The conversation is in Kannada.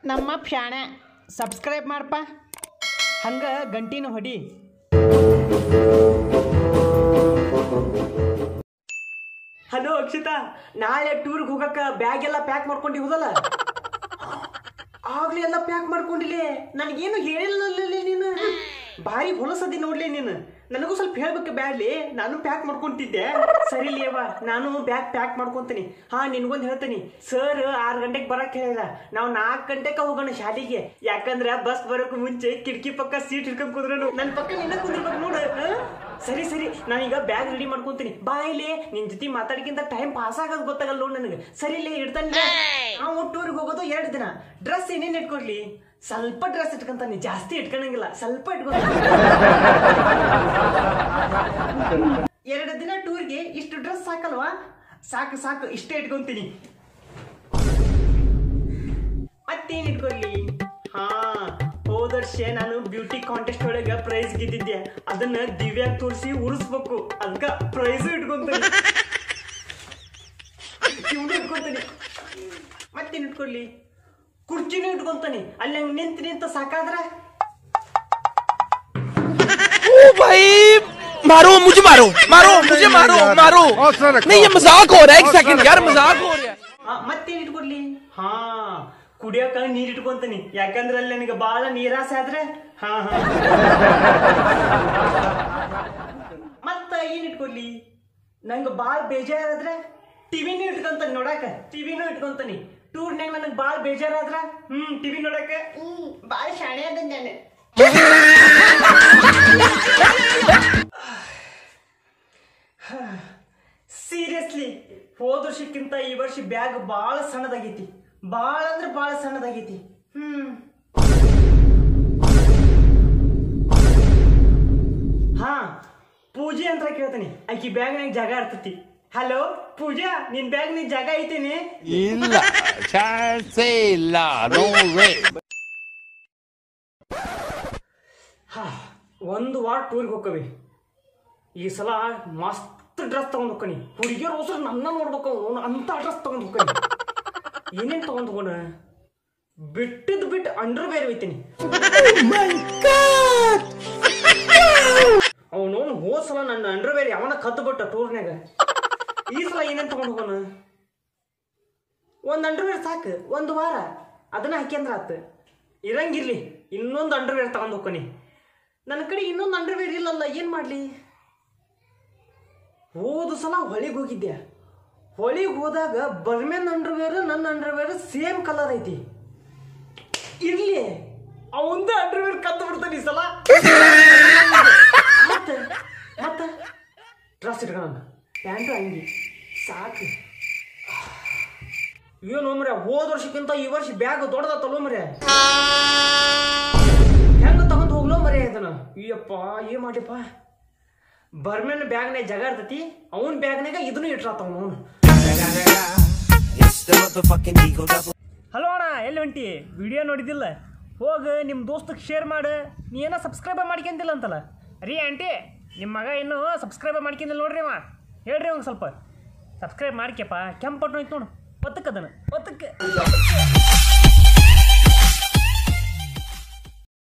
ನಮ್ಮ ಫ್ಯಾಣೆ ಸಬ್ಸ್ಕ್ರೈಬ್ ಮಾಡಪ್ಪ ಹಂಗೆ ಗಂಟಿನ ಹೊಡಿ ಹಲೋ ಅಕ್ಷಿತಾ ನಾಳೆ ಟೂರ್ಗೆ ಹೋಗಕ್ಕ ಬ್ಯಾಗ್ ಎಲ್ಲ ಪ್ಯಾಕ್ ಮಾಡ್ಕೊಂಡಿ ಹೋದಲ್ಲ ಆಗ್ಲೇ ಎಲ್ಲ ಪ್ಯಾಕ್ ಮಾಡ್ಕೊಂಡಿಲ್ಲ ನನಗೇನು ಹೇಳಿಲ್ಲ ನೀನು ಭಾರಿ ಹೊಲಸದಿ ನೋಡ್ಲಿ ನೀನು ನನಗೂ ಸ್ವಲ್ಪ ಹೇಳ್ಬೇಕು ಬ್ಯಾಡ್ಲಿ ನಾನು ಪ್ಯಾಕ್ ಮಾಡ್ಕೊಂತಿದ್ದೆ ಸರಿ ಲೇವ ನಾನು ಬ್ಯಾಗ್ ಪ್ಯಾಕ್ ಮಾಡ್ಕೊಂತೀನಿ ಹಾ ನಿನ್ಗೊಂದು ಹೇಳ್ತೀನಿ ಸರ್ ಆರು ಗಂಟೆಗೆ ಬರಕ್ ಹೇಳಿದ ನಾವು ನಾಲ್ಕು ಗಂಟೆಗೆ ಹೋಗೋಣ ಶಾಲೆಗೆ ಯಾಕಂದ್ರ ಬಸ್ ಬರೋಕ್ ಮುಂಚೆ ಕಿಟಕಿ ಪಕ್ಕ ಸೀಟ್ ಹಿಡ್ಕೊಂಡ್ ಕುಂದ್ರನು ನನ್ನ ಪಕ್ಕ ನಿನ್ನ ಕುಂದ್ರಬೇಕು ನೋಡು ಹಾ? ಸರಿ ಸರಿ ನಾನೀಗ ಬ್ಯಾಗ್ ರೆಡಿ ಮಾಡ್ಕೊಂತೀನಿ ಬಾಯಿಲೆ ನಿನ್ ಜೊತೆ ಮಾತಾಡ್ಕಿಂತ ಟೈಮ್ ಪಾಸ್ ಆಗೋದು ಗೊತ್ತಾಗಲ್ಲ ನೋಡ್ ನನಗೆ ಸರಿ ಲೇ ಇಡ್ತಾನೆ ನಾವು ಟೂರ್ಗೆ ಹೋಗೋದು ಎರಡು ದಿನ ಡ್ರೆಸ್ ಏನೇನ್ ಇಟ್ಕೊಡ್ಲಿ ಸ್ವಲ್ಪ ಡ್ರೆಸ್ ಇಟ್ಕೊಂತಾನೆ ಜಾಸ್ತಿ ಇಟ್ಕೊಳಂಗಿಲ್ಲ ಸ್ವಲ್ಪ ಇಟ್ಕೊಂತಾನೆ ಎರಡು ದಿನ ಟೂರ್ಗೆ ಇಷ್ಟು ಡ್ರೆಸ್ ಸಾಕಲ್ವಾ ಸಾಕು ಸಾಕು ಇಷ್ಟೇ ಇಟ್ಕೊಂತೀನಿ ಮತ್ತೇನ್ ಇಟ್ಕೊಡ್ಲಿ ಹಾ ಹೋದ ವರ್ಷ ನಾನು ಬ್ಯೂಟಿ ಕಾಂಟೆಸ್ಟ್ ಒಳಗ ಪ್ರೈಸ್ ಗೆದ್ದಿದ್ದೆ ಅದನ್ನ ದಿವ್ಯಾಗ ತೋರಿಸಿ ಉರಿಸ್ಬೇಕು ಅದಕ್ಕ ಪ್ರೈಸ್ ಇಟ್ಕೊಂತೀನಿ ಇವ್ನು ಇಟ್ಕೊಂತೀನಿ ಮತ್ತೇನ್ ಇಟ್ಕೊಡ್ಲಿ ಕುರ್ಚಿನೂ ಇಟ್ಕೊಂತಾನೆ ಅಲ್ಲಿ ಹಂಗ್ ನಿಂತ ನಿಂತ ಸಾಕಾದ್ರ ओ भाई मारो मुझे मारो मारो मुझे मारो मारो नहीं ये मजाक हो रहा है एक सेकंड यार मजाक हो रहा है ಆ, ಮತ್ತೇನ್ ಇಟ್ಕೊಡ್ಲಿ ಹಾ ಕುಡಿಯೋಕ ನೀರ್ ಇಟ್ಕೊಂತೀನಿ ಯಾಕಂದ್ರೆ ಅಲ್ಲಿ ನನಗೆ ಬಾಳ ನೀರಾಸೆ ಆದ್ರೆ ಹಾ ಹಾ ಮತ್ತ ಏನ್ ಇಟ್ಕೊಡ್ಲಿ ನಂಗೆ ಬಾಳ ಬೇಜಾರಾದ್ರೆ ಟಿವಿನೂ ಇಟ್ಕೊಂತಾನೆ ನೋಡಾಕ ಟಿವಿನೂ ಇಟ್ಕೊಂತಾನೆ ಟೂರ್ನಾಗ ನನಗೆ ಬಾಳ ಬೇಜಾರಾದ್ರ ಹ್ಮ್ ಟಿವಿ ನೋಡಾಕ ಹ್ಮ್ ಬಾಳ ಶಾಣೆ ಅದ ನಾನು ಸೀರಿಯಸ್ಲಿ ಹೋದ ವರ್ಷಕ್ಕಿಂತ ಈ ವರ್ಷ ಬ್ಯಾಗ್ ಬಾಳ ಸಣ್ಣದಾಗೈತಿ ಬಾಳ ಅಂದ್ರೆ ಬಾಳ ಸಣ್ಣದಾಗೈತಿ ಹ್ಮ್ ಹಾ ಪೂಜೆ ಅಂತ ಕೇಳ್ತೀನಿ ಆಕಿ ಬ್ಯಾಗ್ನಾಗ ಜಾಗ ಇರ್ತೈತಿ ಹಲೋ ಪೂಜಾ ನಿನ್ ಬ್ಯಾಗ್ ನಿನ್ ಜಾಗ ಐತೇನಿ ಇಲ್ಲ ಚಾನ್ಸೇ ಇಲ್ಲ ನೋ ವೇ ಹಾ ಒಂದು ವಾರ ಟೂರ್ಗೆ ಹೋಗ್ಕವಿ ಈ ಸಲ ಮಸ್ತ್ ಡ್ರೆಸ್ ತಗೊಂಡ್ ಹೋಗ್ಕನಿ ಹುಡುಗಿಯರು ಹೋಸ್ರು ನನ್ನ ನೋಡ್ಬೇಕು ಅವ್ನು ಅಂತ ಡ್ರೆಸ್ ತಗೊಂಡ್ ಹೋಗ್ಕನಿ ಏನೇನ್ ತಗೊಂಡ್ ಹೋಗೋಣ ಬಿಟ್ಟದ್ ಬಿಟ್ಟು ಅಂಡರ್ ಬೇರೆ ಒಯ್ತೀನಿ ಅವನು ಹೋದ್ ಸಲ ನನ್ನ ಅಂಡರ್ ಬೇರೆ ಯಾವನ ಕದ್ದು ಬಿಟ್ಟ ಟೂರ್ನ್ಯಾಗ ಈ ಸಲ ಏನೇನ್ ತಗೊಂಡ್ ಹೋಗೋಣ ಒಂದ್ ಅಂಡರ್ವೇರ್ ಸಾಕು ಒಂದು ವಾರ ಅದನ್ನ ಹಾಕ್ಯಂದ್ರ ಆತು ಇರಂಗಿರ್ಲಿ ಇನ್ನೊಂದು ಅಂಡರ್ವೇರ್ ತಗೊಂಡ್ ಹೋಗ್ಕೊನಿ ನನ್ನ ಕಡೆ ಇನ್ನೊಂದು ಅಂಡರ್ವೇರ್ ಇಲ್ಲಲ್ಲ ಏನ್ ಮಾಡ್ಲಿ ಹೋದ ಸಲ ಹೊಳಿಗೆ ಹೋಗಿದ್ದೆ ಹೊಳಿಗೆ ಹೋದಾಗ ಬರ್ಮೆನ್ ಅಂಡರ್ವೇರ್ ನನ್ನ ಅಂಡರ್ವೇರ್ ಸೇಮ್ ಕಲರ್ ಐತಿ ಇರ್ಲಿ ಅವಂದ ಅಂಡರ್ವೇರ್ ಕದ್ದು ಬಿಡ್ತಾನೆ ಈ ಸಲ ಮತ್ತೆ ಮತ್ತ ಡ್ರೆಸ್ ಇಟ್ಕೊಳ್ಳೋಣ ಪ್ಯಾಂಟು ಅಂಗಿ ಸಾಕು ಏನು ಮರೆ ಹೋದ ವರ್ಷಕ್ಕಿಂತ ಈ ವರ್ಷ ಬ್ಯಾಗ್ ದೊಡ್ಡದತ್ತಲ್ಲೋ ಮರೆ ಹೆಂಗ ತಗೊಂಡ್ ಹೋಗ್ಲೋ ಮರೆ ಇದನ್ನ ಅಯ್ಯಪ್ಪ ಏನ್ ಮಾಡಿಪ್ಪ ಬರ್ಮೆನ್ ಬ್ಯಾಗ್ನಾಗ ಜಾಗ ಇರ್ತೈತಿ ಅವನ್ ಬ್ಯಾಗ್ನಾಗ ಇದನ್ನು ಇಟ್ರಾತವ ಅವನು ಹಲೋ ಅಣ್ಣ ಎಲ್ಲಿ ಹೊಂಟಿ ವಿಡಿಯೋ ನೋಡಿದಿಲ್ಲ ಹೋಗ ನಿಮ್ಮ ದೋಸ್ತಕ್ಕೆ ಶೇರ್ ಮಾಡು ನೀ ಏನೋ ಸಬ್ಸ್ಕ್ರೈಬ್ ಮಾಡ್ಕೊಂತಿಲ್ಲ ಅಂತಲ್ಲ ರೀ ಆಂಟಿ ನಿಮ್ಮ ಮಗ ಇನ್ನೂ ಸಬ್ಸ್ಕ್ರೈಬ್ ಮಾಡ್ಕೊಂಡಿಲ್ಲ ನೋಡ್ರಿ ಅವ ಹೇಳ್ರಿ ಅವ್ನು ಸ್ವಲ್ಪ ಸಬ್ಸ್ಕ್ರೈಬ್ ಮಾಡ್ಕ್ಯಪ್ಪ ಕೆಂಪು ಬಟನ್ ಐತೆ ನೋಡು ಒತ್ತಕ್ಕೆ ಅದನ್ನು ಒತ್ತಕ್ಕೆ